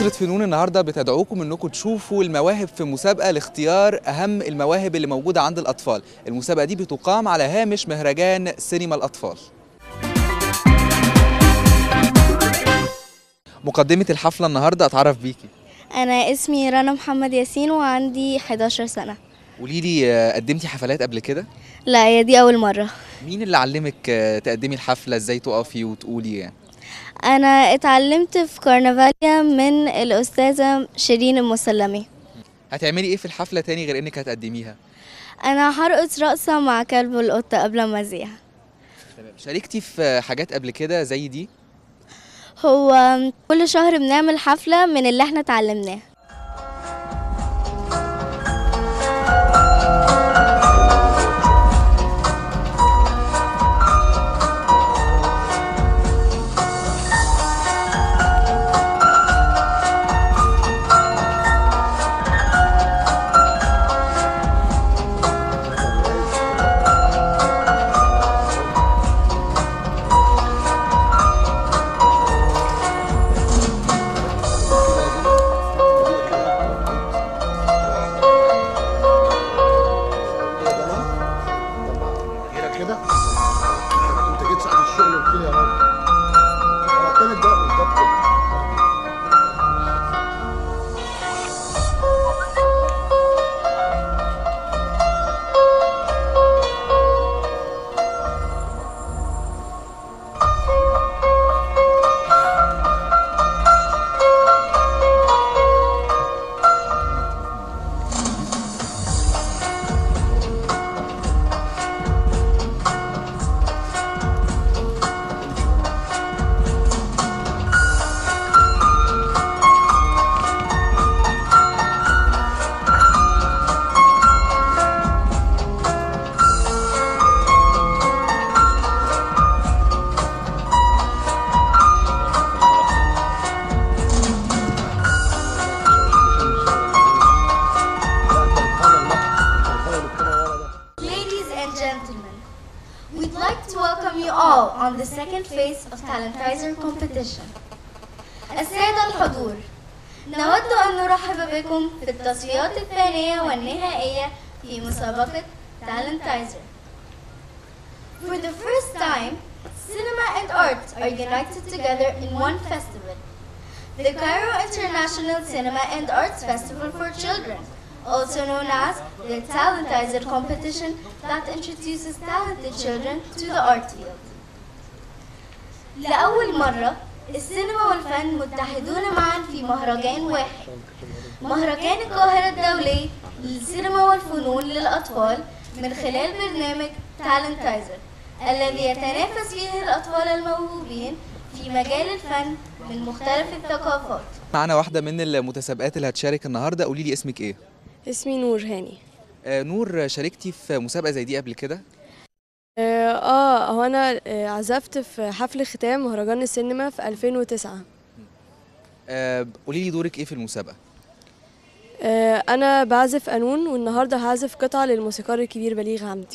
نظرة فنون النهاردة بتدعوكم انكم تشوفوا المواهب في مسابقة لاختيار اهم المواهب اللي موجودة عند الاطفال المسابقة دي بتقام على هامش مهرجان سينما الاطفال مقدمة الحفلة النهاردة اتعرف بيكي أنا اسمي رنا محمد ياسين وعندي 11 سنة قولي لي آه، قدمتي حفلات قبل كده لا هي دي أول مرة مين اللي علمك آه، تقدمي الحفلة ازاي تقفي وتقولي يعني أنا اتعلمت في كارنفاليا من الأستاذة شيرين المسلمي هتعملي ايه في الحفلة تاني غير انك هتقدميها أنا هرقص رقصة مع كلب القطة قبل ما أذيع تمام شاركتي في حاجات قبل كده زي دي هو كل شهر بنعمل حفلة من اللي احنا اتعلمناه غيرك كده انت جيت ساعه الشغل قلت لي يا راجل انا التالت ده بالظبط لا انت بتخلل بقى مش هنخلل الكاميرا ورا ده Ladies and gentlemen, we'd like to welcome you all on the second phase of Talentizer competition. السادة الحضور نود أن نرحب بكم في التصفيات الثانية والنهائية في مسابقة Talentizer. For the first time, cinema and art are united together in one festival. The Cairo International Cinema and Arts Festival for Children, also known as the Talentizer competition that introduces talented children to the art field. لأول مرة السينما والفن متحدون معا في مهرجان واحد مهرجان القاهرة الدولي للسينما والفنون للأطفال من خلال برنامج تالنتايزر الذي يتنافس فيه الأطفال الموهوبين في مجال الفن من مختلف الثقافات معانا واحدة من المتسابقات اللي هتشارك النهاردة قولي لي اسمك ايه اسمي نور هاني آه نور شاركتي في مسابقة زي دي قبل كده اه آه، هو انا آه، عزفت في حفل ختام مهرجان السينما في 2009 آه قولي لي دورك ايه في المسابقة آه، انا بعزف قانون والنهارده هعزف قطعه للموسيقار الكبير بليغ حمدي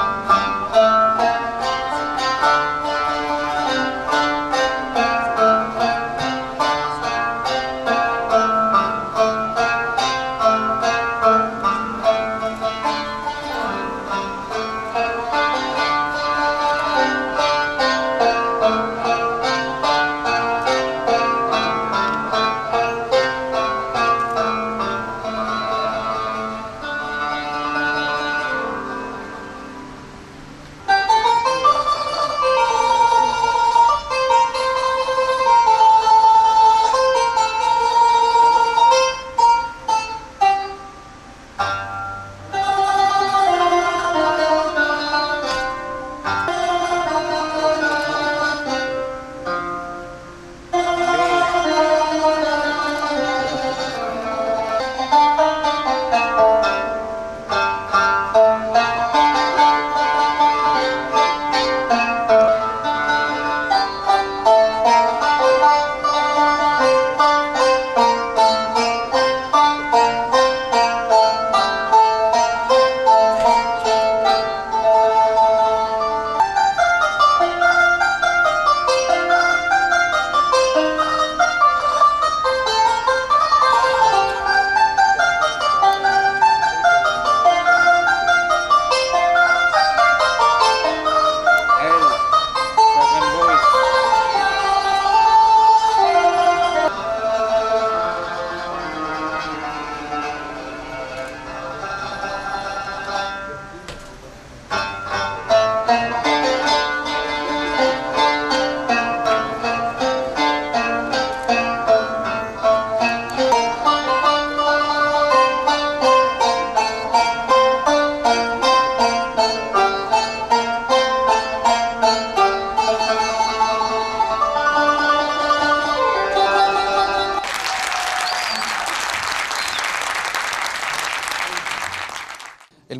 Thank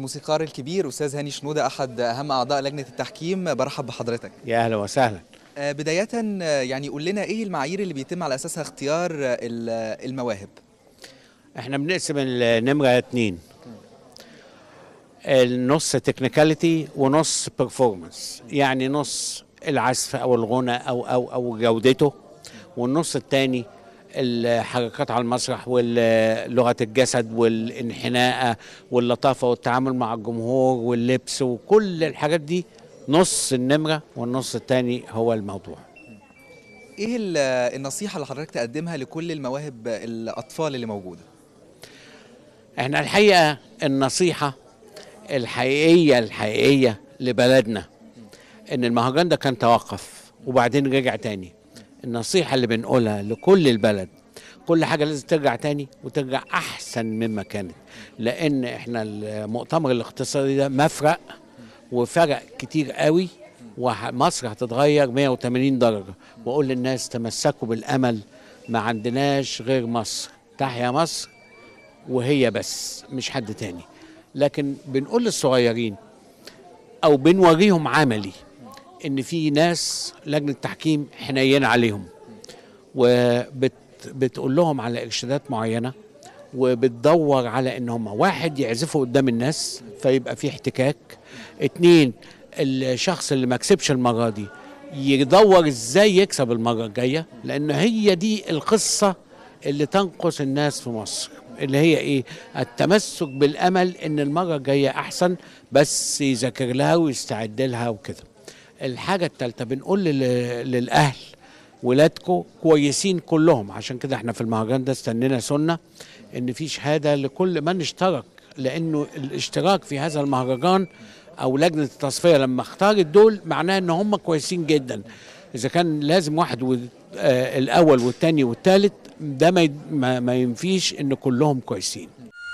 الموسيقار الكبير استاذ هاني شنوده احد اهم اعضاء لجنه التحكيم برحب بحضرتك يا اهلا وسهلا آه، بدايه آه، يعني قول لنا ايه المعايير اللي بيتم على اساسها اختيار آه، ال- المواهب احنا بنقسم النمره اتنين النص تكنيكاليتي ونص بيرفورمانس يعني نص العزف او الغنى او او او جودته والنص الثاني الحركات على المسرح ولغه الجسد والانحناء واللطافه والتعامل مع الجمهور واللبس وكل الحاجات دي نص النمره والنص الثاني هو الموضوع ايه ال- النصيحه اللي حضرتك تقدمها لكل المواهب الاطفال اللي موجوده احنا الحقيقه النصيحه الحقيقيه الحقيقيه لبلدنا ان المهرجان ده كان توقف وبعدين رجع تاني النصيحه اللي بنقولها لكل البلد كل حاجه لازم ترجع تاني وترجع احسن مما كانت لان احنا المؤتمر الاقتصادي ده مفرق وفرق كتير قوي ومصر هتتغير 180 درجه واقول للناس تمسكوا بالامل ما عندناش غير مصر تحيا مصر وهي بس مش حد تاني لكن بنقول للصغيرين او بنوريهم عملي ان في ناس لجنه تحكيم حنين عليهم وبتقول لهم على ارشادات معينه وبتدور على ان هم واحد يعزفوا قدام الناس فيبقى في احتكاك اتنين الشخص اللي ما كسبش المره دي يدور ازاي يكسب المره الجايه لان هي دي القصه اللي تنقص الناس في مصر اللي هي ايه التمسك بالامل ان المره الجايه احسن بس يذاكر لها ويستعد لها وكده الحاجه الثالثه بنقول لل- للاهل ولادكم كويسين كلهم عشان كده احنا في المهرجان ده استنينا سنه ان في شهاده لكل من اشترك لانه الاشتراك في هذا المهرجان او لجنه التصفيه لما اختارت دول معناه ان هم كويسين جدا اذا كان لازم واحد و... آه الاول والثاني والثالث ده ما, ي... ما ما ينفيش ان كلهم كويسين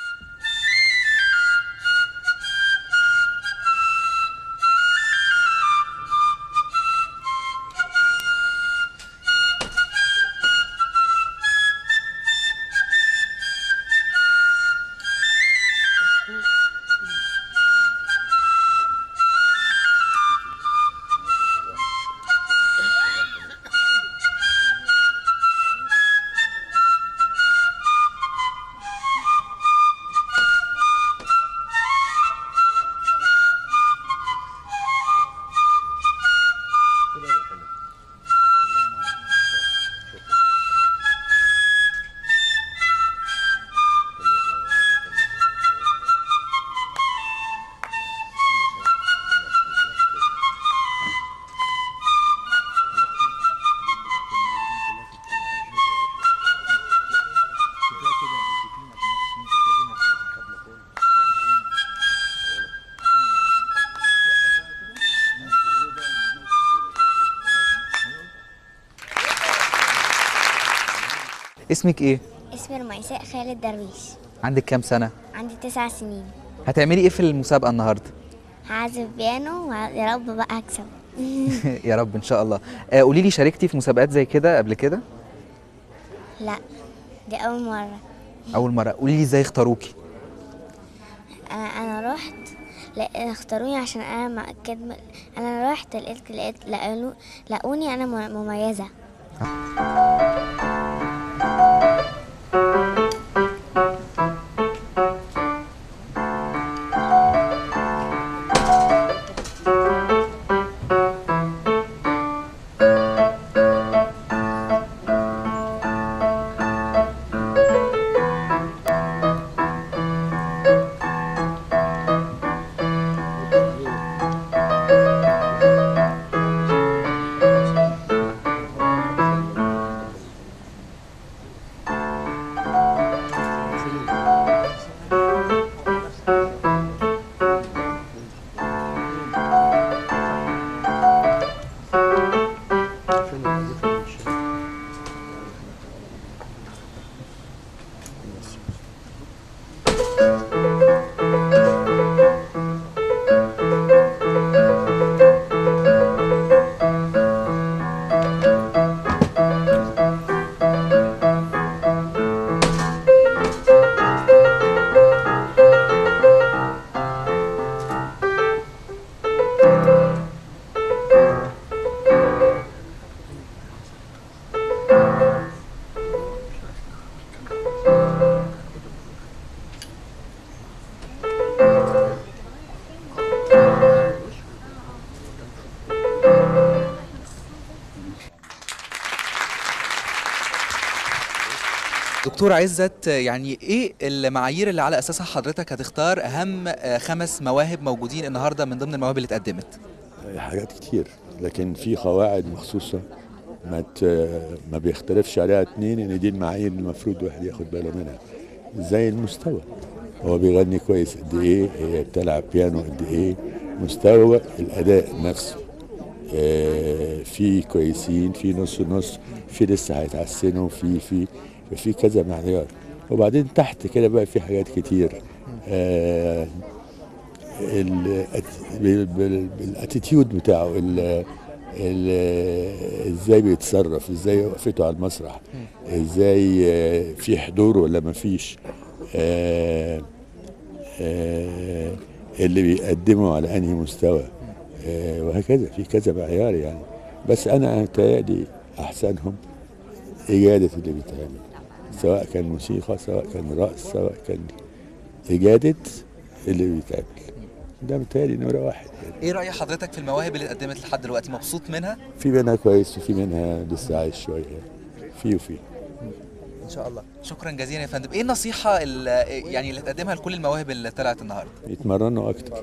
اسمك ايه اسمي رميساء خالد درويش عندك كام سنه عندي تسع سنين هتعملي ايه في المسابقه النهارده هعزف بيانو ويا رب بقى هكسب يا رب ان شاء الله آه، قولي لي شاركتي في مسابقات زي كده قبل كده لا دي أول مرة اول مره قولي لي ازاي اختاروكي أنا أنا رحت لا اختاروني عشان أنا مع كدم أنا رحت لقيت لقيت لقوني لقوني أنا م- مميزة دكتور عزت يعني ايه المعايير اللي على اساسها حضرتك هتختار اهم آه، خمس مواهب موجودين النهارده من ضمن المواهب اللي اتقدمت حاجات كتير لكن في قواعد مخصوصة ما ت... ما بيختلفش عليها اتنين ان دي المعايير اللي المفروض الواحد ياخد باله منها زي المستوى هو بيغني كويس قد ايه هي بتلعب بيانو قد ايه مستوى الاداء نفسه آه، في كويسين في نص نص في لسه هيتحسنوا في في في كذا معيار وبعدين تحت كده بقى في حاجات كتير آه ال- بال- بال- بالاتيتيود بتاعه ال- ال- ازاي بيتصرف ازاي وقفته على المسرح ازاي آه، في حضور ولا ما فيش آه، آه، اللي بيقدمه على انهي مستوى آه، وهكذا في كذا معيار يعني بس انا متهيألي احسنهم اجاده اللي بيتعمل سواء كان موسيقى سواء كان رقص سواء كان اجاده اللي بيتعمل ده متهيألي نمرة واحد يعني ايه راي حضرتك في المواهب اللي اتقدمت لحد دلوقتي مبسوط منها في منها كويس وفي منها لسه عايش شوية في وفي ان شاء الله شكرا جزيلا يا فندم ايه النصيحه اللي يعني اللي تقدمها لكل المواهب اللي طلعت النهارده يتمرنوا أكتر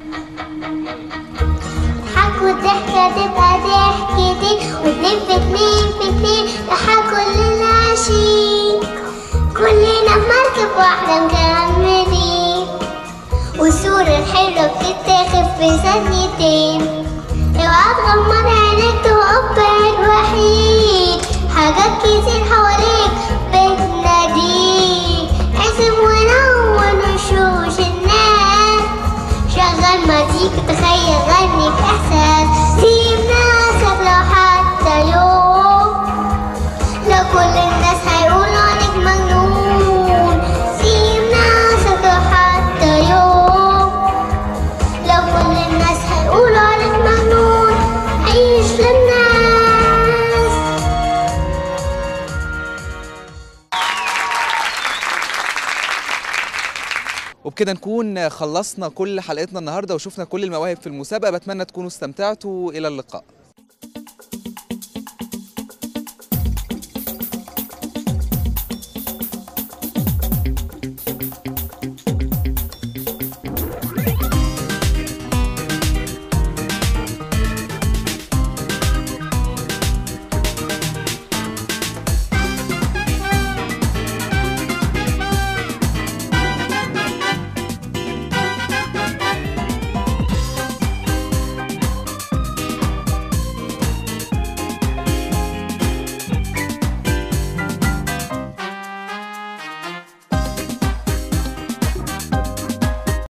حك والضحكة تبقى ضحكتين واتنين في اتنين في اتنين لحد كلنا عايشين كلنا في مركب واحدة مكملين والصورة الحلوة بتتاخد في ثانيتين اوعى تغمض عينيك تبقى الوحيد حاجات كتير حواليك بتناديك احسب ونور وشوش الناس شغل مزيكا تخيل غني بإحساس سيب نفسك لو حتى يوم لو كل الناس هيقولوا عليك مجنون سيب نفسك لو حتى يوم لو كل الناس هيقولوا عليك مجنون عيش للناس وبكده نكون خلصنا كل حلقتنا النهارده وشفنا كل المواهب في المسابقه بتمنى تكونوا استمتعتوا الى اللقاء